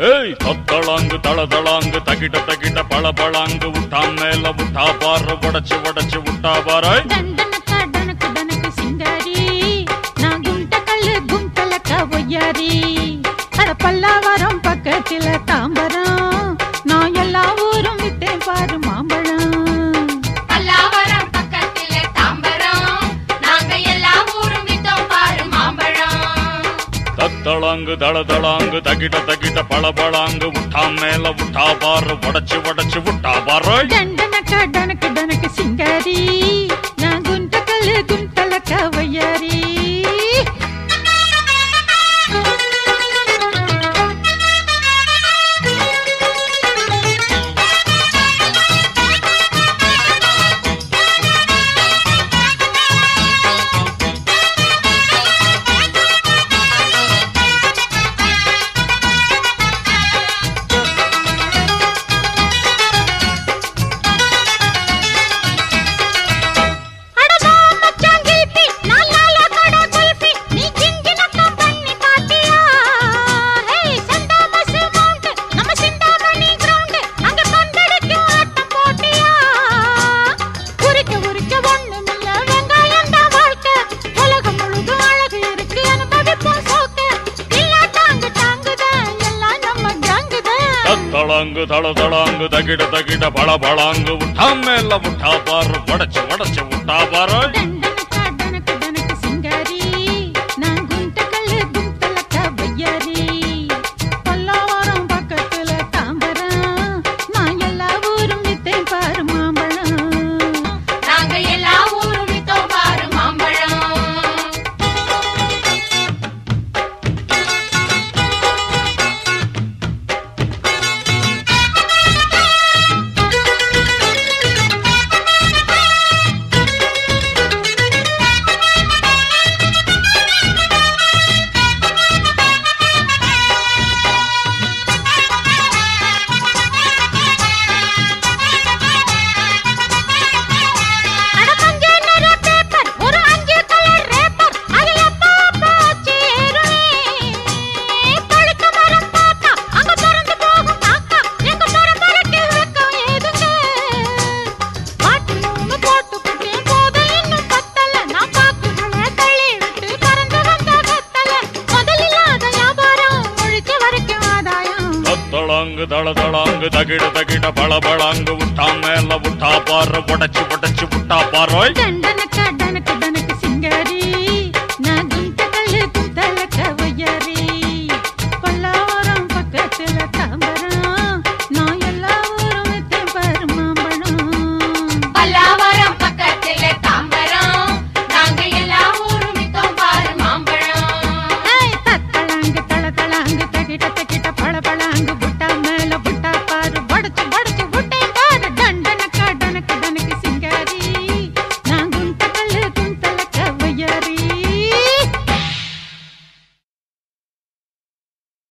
ஏய் தத்தளாங்கு தளதளாங்கு தகிட தகிட பளபளாங்கு விட்டா மேல விட்டா பாரு உடச்சு உடச்சு விட்டா பாராய் దండనక డనక డనక సింగారి నా గుంట కళ్ళు గుంటలక ఒయ్యారి அட பல்லாவரம் பக்கத்துல தாம்பரம் நான் எல்லா ஊரும் வித்தேன் பாரு மாம்பழம் பல்லாவரம் பக்கத்துல தாம்பரம் நாங்க எல்லா ஊரும் வித்தோம் பாரு மாம்பழம் தத்தளாங்கு தளதளாங்கு தகிட தகிட பளபளாங்கு விட்டா மேல விட்டா பாரு உடச்சு உடச்சு விட்டா பாராய் దండనక డనక డనక సింగారి నా గుంట కళ్ళు గుంటలక ఒయ్యారి தத்தளாங்கு தளதளாங்கு தகிட தகிட பளபளாங்கு விட்டா மேல விட்டா பாரு உடச்சு உடச்சு விட்டா பாராய் దండనక డనక డనక సింగారి నా గుంట కళ్ళు గుంటలక వయ్యారి పల్లవరం పక్కத்துல தாம்பரம் நான் எல்லா ஊரும் வித்தேன் பாரு மாம்பழம் நாங்க எல்லா ஊரும் வித்தோம் பாரு மாம்பழம் அட மஞ்ச நிற பேப்பர் ஒரு அஞ்சு கலர் ரேப்பர் அதுல பாப்பா சேருவே பழுத்த மரம் பார்த்தா அங்க பறந்து போகும் காக்கா எங்க பரம்பரைக்கு வெக்கம் ஏதுங்க பாட்டு மூணு போட்டு குட்டேன் போது இன்னும் பத்தல நான் பாக்குகளை தள்ளி விட்டு பறந்து வந்த கத்தல முதலில்லாத வியாபாரம் ஒழிச்ச வரைக்கும் ஆதாயம் தத்தளாங்கு தளதளாங்கு தகிட தகிட பளபளாங்கு விட்டா மேல விட்டா பாரு உடச்சு உடச்சு விட்டா பாராய் தண்டனக்க